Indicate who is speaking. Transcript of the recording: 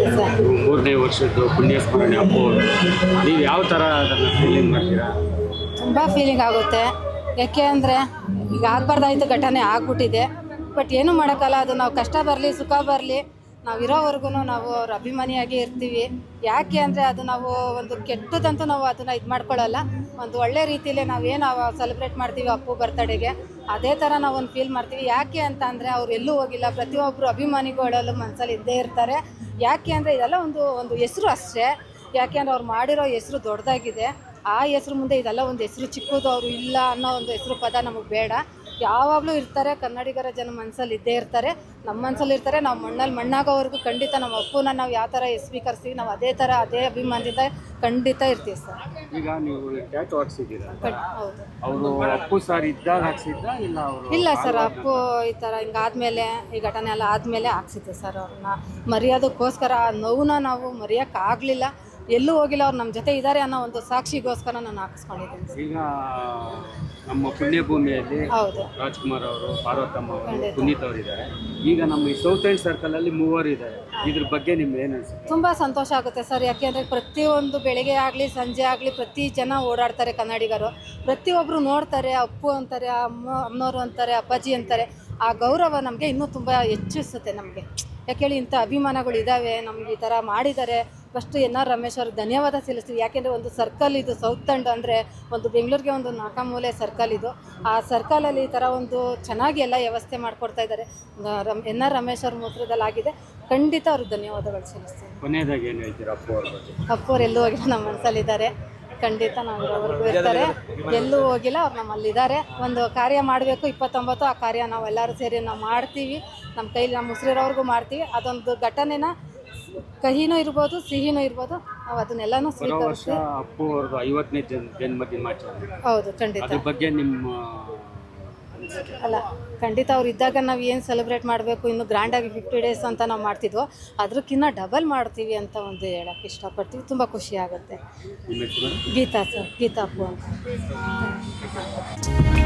Speaker 1: Sir
Speaker 2: ಮೂರನೇ ವರ್ಷದ್ದು ಪುಣ್ಯ ಸ್ಮರಣೆ ಅಪ್ಪು ಅವ್ರು. ನೀವು ಯಾವ ಥರ ಅದನ್ನು ಫೀಲಿಂಗ್ ಮಾಡ್ತೀರಾ
Speaker 1: ತುಂಬ ಫೀಲಿಂಗ್ ಆಗುತ್ತೆ ಯಾಕೆ ಅಂದರೆ ಈಗ ಆಗಬಾರ್ದಾಯ್ತು ಘಟನೆ ಆಗ್ಬಿಟ್ಟಿದೆ ಬಟ್ ಏನೂ ಮಾಡೋಕ್ಕಲ್ಲ ಅದು ನಾವು ಕಷ್ಟ ಬರಲಿ ಸುಖ ಬರಲಿ ನಾವು ಇರೋವರೆಗೂ ನಾವು ಅವ್ರ ಅಭಿಮಾನಿಯಾಗಿ ಇರ್ತೀವಿ ಯಾಕೆ ಅಂದರೆ ಅದು ನಾವು ಒಂದು ಕೆಟ್ಟದಂತೂ ನಾವು ಅದನ್ನು ಇದು ಮಾಡ್ಕೊಳ್ಳಲ್ಲ ಒಂದು ಒಳ್ಳೆ ರೀತಿಯಲ್ಲೇ ನಾವೇನು ಸೆಲೆಬ್ರೇಟ್ ಮಾಡ್ತೀವಿ ಅಪ್ಪು ಬರ್ತಡೆಗೆ ಅದೇ ಥರ ನಾವು ಒಂದು ಫೀಲ್ ಮಾಡ್ತೀವಿ ಯಾಕೆ ಅಂತ ಅಂದರೆ ಅವ್ರು ಎಲ್ಲೂ ಹೋಗಿಲ್ಲ ಪ್ರತಿಯೊಬ್ಬರು ಅಭಿಮಾನಿಗಳಲ್ಲೂ ಮನಸ್ಸಲ್ಲಿ ಇದ್ದೇ ಇರ್ತಾರೆ ಯಾಕೆ ಅಂದರೆ ಇದೆಲ್ಲ ಒಂದು ಒಂದು ಹೆಸರು ಅಷ್ಟೇ ಯಾಕೆ ಅಂದರೆ ಅವ್ರು ಮಾಡಿರೋ ಹೆಸರು ದೊಡ್ಡದಾಗಿದೆ ಆ ಹೆಸರು ಮುಂದೆ ಇದೆಲ್ಲ ಒಂದು ಹೆಸರು ಚಿಕ್ಕದು ಅವರು ಇಲ್ಲ ಅನ್ನೋ ಒಂದು ಹೆಸರು ಪದ ನಮಗೆ ಬೇಡ ಯಾವಾಗಲೂ ಇರ್ತಾರೆ ಕನ್ನಡಿಗರ ಜನ ಮನಸ್ಸಲ್ಲಿ ಇದ್ದೇ ಇರ್ತಾರೆ ನಮ್ಮ ಮನಸ್ಸಲ್ಲಿ ಇರ್ತಾರೆ ನಾವು ಮಣ್ಣಲ್ಲಿ ಮಣ್ಣಾಗೋವರೆಗೂ ಖಂಡಿತ ನಮ್ಮ ಅಪ್ಪನ ನಾವು ಯಾವ ಥರ ಸ್ವೀಕರಿಸ್ತೀವಿ ನಾವು ಅದೇ ಥರ ಅದೇ ಅಭಿಮಾನದಿಂದ ಖಂಡಿತ ಇರ್ತೀವಿ ಸರ್
Speaker 2: ಈಗ ನೀವು ಟ್ಯಾಟು ಹಾಕ್ಸಿದ್ದೀರಾ
Speaker 1: ಖಂಡ್- ಹೌದು
Speaker 2: ಅವರು ಅಪ್ಪು ಸರ್ ಇದ್ದಾಗ ಹಾಕ್ಸಿದ್ದ ಇಲ್ಲ ಅವರು
Speaker 1: ಇಲ್ಲ ಸರ್ ಅಪ್ಪು ಈ ಥರ ಹಿಂಗಾದ್ಮೇಲೆ ಈ ಘಟನೆ ಎಲ್ಲ ಆದಮೇಲೆ ಹಾಕ್ಸಿದ್ದೆ ಸರ್ ಅವ್ರನ್ನ ಮರೆಯೋದಕ್ಕೋಸ್ಕರ ಆ ನೋವನ್ನ ನಾವು ಮರೆಯೋಕ್ಕಾಗಲಿಲ್ಲ ಎಲ್ಲೂ ಹೋಗಿಲ್ಲ ಅವ್ರು ನಮ್ಮ ಜೊತೆ ಇದ್ದಾರೆ ಅನ್ನೋ ಒಂದು ಸಾಕ್ಷಿಗೋಸ್ಕರ ನಾನು ಹಾಕಿಸ್ಕೊಂಡಿದ್ದೀನಿ ಸರ್.
Speaker 2: ಈಗ ನಮ್ಮ ಪುಣ್ಯಭೂಮಿಯಲ್ಲಿ
Speaker 1: ಹೌದು
Speaker 2: ರಾಜ್ಕುಮಾರ್ ಅವರು ಪಾರ್ವತಮ್ಮ ಅವರು
Speaker 1: ಖಂಡಿತ.
Speaker 2: ಪುನೀತ್ ಅವರು ಇದ್ದಾರೆ ಈಗ ನಮ್ಮ ಈ ಸೌತ್ ಎಂಡ್ ಸರ್ಕಲ್ ಅಲ್ಲಿ ಮೂವರು ಇದ್ದಾರೆ ಇದ್ರ ಬಗ್ಗೆ ನಿಮ್ಗೆ ಏನು ಅನ್ಸುತ್ತೆ
Speaker 1: ತುಂಬ ಸಂತೋಷ ಆಗುತ್ತೆ ಸರ್ ಯಾಕೆಂದರೆ ಪ್ರತಿಯೊಂದು ಬೆಳಿಗ್ಗೆ ಆಗಲಿ ಸಂಜೆ ಆಗಲಿ ಪ್ರತಿ ಜನ ಓಡಾಡ್ತಾರೆ ಕನ್ನಡಿಗರು ಪ್ರತಿಯೊಬ್ಬರು ನೋಡ್ತಾರೆ ಅಪ್ಪು ಅಂತಾರೆ ಅಮ್ಮ ಅಮ್ಮನವರು ಅಂತಾರೆ ಅಪ್ಪಾಜಿ ಅಂತಾರೆ ಆ ಗೌರವ ನಮಗೆ ಇನ್ನೂ ತುಂಬ ಹೆಚ್ಚಿಸುತ್ತೆ ನಮಗೆ ಯಾಕೇಳಿ ಇಂಥ ಅಭಿಮಾನಗಳು ಇದ್ದಾವೆ ನಮ್ಗೆ ಈ ಥರ ಮಾಡಿದ್ದಾರೆ ಫಸ್ಟ್ ಎನ್ ಆರ್ ರಮೇಶ್ ಅವ್ರಿಗೆ ಧನ್ಯವಾದ ಸಲ್ಲಿಸ್ತೀವಿ ಯಾಕೆಂದರೆ ಒಂದು ಸರ್ಕಲ್ ಇದು ಸೌತ್ ತಂಡ್ ಅಂದರೆ ಒಂದು ಬೆಂಗಳೂರಿಗೆ ಒಂದು ನಾಲ್ಕಮೂಲೆ ಸರ್ಕಲ್ ಇದು ಆ ಸರ್ಕಲಲ್ಲಿ ಈ ಥರ ಒಂದು ಚೆನ್ನಾಗಿ ಎಲ್ಲ ವ್ಯವಸ್ಥೆ ಮಾಡಿಕೊಡ್ತಾ ಇದ್ದಾರೆ ರಮ್ ಎನ್ ಆರ್ ರಮೇಶ್ ಅವ್ರ ಮೂತ್ರದಲ್ಲಿ ಆಗಿದೆ ಖಂಡಿತ ಅವ್ರಿಗೆ ಧನ್ಯವಾದಗಳು ಸಲ್ಲಿಸ್ತೀನಿ
Speaker 2: ಕೊನೆಯದಾಗಿ ಏನು ಹೇಳ್ತೀರಾ ಅಪ್ಪು ಅವ್ರ ಬಗ್ಗೆ
Speaker 1: ಅಪ್ಪವ್ರು ಎಲ್ಲೂ ಹೋಗಿಲ್ಲ ನಮ್ಮ ಮನಸ್ಸಲ್ಲಿದ್ದಾರೆ ಖಂಡಿತ ನಾವು ಇರೋವರೆಗೂ ಇರ್ತಾರೆ ಎಲ್ಲೂ ಹೋಗಿಲ್ಲ ಅವ್ರು ನಮ್ಮಲ್ಲಿದ್ದಾರೆ ಒಂದು ಕಾರ್ಯ ಮಾಡಬೇಕು ಇಪ್ಪತ್ತೊಂಬತ್ತು ಆ ಕಾರ್ಯ ನಾವು ಎಲ್ಲರೂ ಸೇರಿ ನಾವು ಮಾಡ್ತೀವಿ ನಮ್ಮ ಕೈಲಿ ನಮ್ಮ ಉಸಿರಿರೋವರೆಗೂ ಮಾಡ್ತೀವಿ ಅದೊಂದು ಘಟನೆನ ಕಹಿನೂ ಇರ್ಬೋದು ಸಿಹಿನೂ ಇರ್ಬೋದು ನಾವು ಅದನ್ನೆಲ್ಲನೂ
Speaker 2: ಬರೋ ವರ್ಷ
Speaker 1: ಸ್ವೀಕರಿಸಿ
Speaker 2: ಅಪ್ಪು ಅವ್ರದ್ದು ಐವತ್ತನೇ ಜನ್ ಜನ್ಮ ದಿನಾಚರಣೆ
Speaker 1: ಹೌದು ಖಂಡಿತ
Speaker 2: ಅದ್ರ ಬಗ್ಗೆ ನಿಮ್ಮ ಅನಿಸಿಕೆ
Speaker 1: ಅಲ್ಲ ಖಂಡಿತ ಅವ್ರು ಇದ್ದಾಗ ನಾವು ಏನು ಸೆಲೆಬ್ರೇಟ್ ಮಾಡಬೇಕು ಇನ್ನು ಗ್ರ್ಯಾಂಡಾಗಿ ಫಿಫ್ಟಿ ಡೇಸ್ ಅಂತ ನಾವು ಮಾಡ್ತಿದ್ವೋ ಅದಕ್ಕಿಂತ ಡಬಲ್ ಮಾಡ್ತೀವಿ ಅಂತ ಒಂದು ಹೇಳಕ್ಕೆ ಇಷ್ಟಪಡ್ತೀವಿ ತುಂಬ ಖುಷಿ ಆಗುತ್ತೆ
Speaker 2: ನಿಮ್ಮ ಹೆಸರು
Speaker 1: ಗೀತಾ ಸರ್ ಗೀತಾ ಅಪ್ಪು ಅಂತ